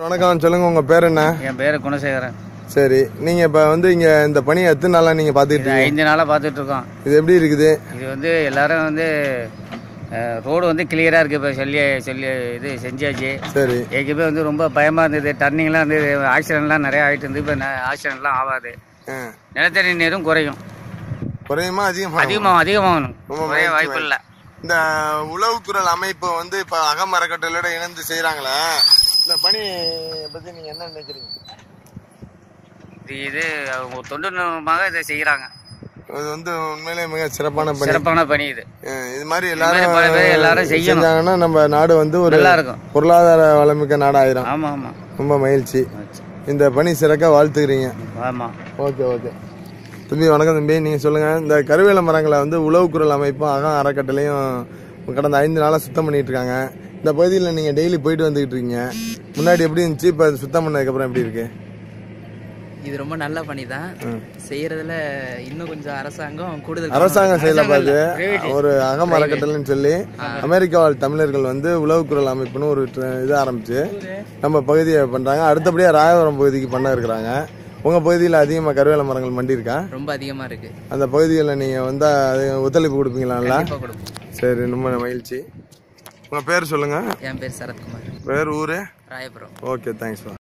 வணக்கம் சொல்லுங்க உங்க பேர் என்ன என் பேர் குணசேகரன் சரி நீங்க இப்ப வந்து இங்க இந்த பணியை எத்தனை நாளா நீங்க பாத்துக்கிட்டு இது இருக்கீங்க ஐந்து நாளாக பார்த்துட்டு இருக்கோம் இது எப்படி இருக்குது இது வந்து எல்லாரும் வந்து ரோடு வந்து கிளியராக இருக்குது இப்போ சொல்லி சொல்லி இது செஞ்சாச்சு சரி ஏற்கனவே வந்து ரொம்ப பயமாக இருந்தது டர்னிங்லாம் வந்து ஆக்சிடென்ட்லாம் நிறையா ஆகிட்டு இருந்து இப்போ ஆக்சிடென்ட்லாம் ஆகாது ஆ. நிலத்தடி நீரும் குறையும் குறையுமா அதிகமா அதிகமாக அதிகமாகணும் ரொம்ப குறைய மகிழ்ச்சி வாய்ப்பு இல்லை இந்த உளவு குரல் அமைப்பு வந்து இப்ப அகமரக்கட்டளோட இணைந்து செய்யறாங்களே இந்த பணி பத்தி நீங்க என்ன நினைக்கிறீங்க இது இது அவங்க தொண்டு நிறுவனமாக இதை செய்கிறாங்க இது வந்து உண்மையிலே மிக சிறப்பான பணி சிறப்பான பணி இது அஹ் இது மாதிரி இது மாதிரி பல பேர் எல்லாரும் எல்லாரும் செய்யணும் செஞ்சாங்கன்னா நம்ம நாடு வந்து ஒரு நல்லா இருக்கும் பொருளாதார வளமிக்க நாடாயிரும் ஆமாம் ஆமாம் ரொம்ப மகிழ்ச்சி இந்த பணி சிறக்க வாழ்த்துக்கிறீங்க ஆமாம் ஓகே ஓகே தம்பி வணக்கம் தம்பி நீங்கள் சொல்லுங்கள் இந்த கருவேல மரங்களை வந்து உழவு குரல் அமைப்பும் அகம் அறக்கட்டளையும் கடந்த ஐந்து நாளாக சுத்தம் பண்ணிட்டு இருக்காங்க இந்த பகுதியில் நீங்கள் டெய்லி போயிட்டு வந்துகிட்டு இருக்கீங்க முன்னாடி எப்படி இருந்துச்சு இப்போ சுத்தம் பண்ணதுக்கப்புறம் எப்படி இருக்கு இது ரொம்ப நல்ல பணி தான் செய்யறதுல இன்னும் கொஞ்சம் அரசாங்கம் கூடுதல் அரசாங்கம் செயல பார்த்து ஒரு அகம் அறக்கட்டளைன்னு சொல்லி அமெரிக்கா வாழ் தமிழர்கள் வந்து உழவு குரல் அமைப்புன்னு ஒரு ட்ர- இது ஆரம்பிச்சு நம்ம பகுதியை பண்ணுறாங்க அடுத்தபடியாக ராயபுரம் பகுதிக்கு பண்ண இருக்கிறாங்க உங்கள் பகுதியில் அதிகமாக கருவேல மரங்கள் மண்டி இருக்கா ரொம்ப அதிகமா இருக்கு அந்த பகுதிகளில் நீங்கள் வந்தால் அது ஒத்துழைப்பு கொடுப்பீங்களாங்களா கண்டிப்பா கொடுப்போம் சரி ரொம்ப மகிழ்ச்சி உங்கள் பேர் சொல்லுங்கள் என் பேர் சரத்குமார் பேர் ஊர் ராயபுரம் ஓகே தேங்க்ஸ்ப்பா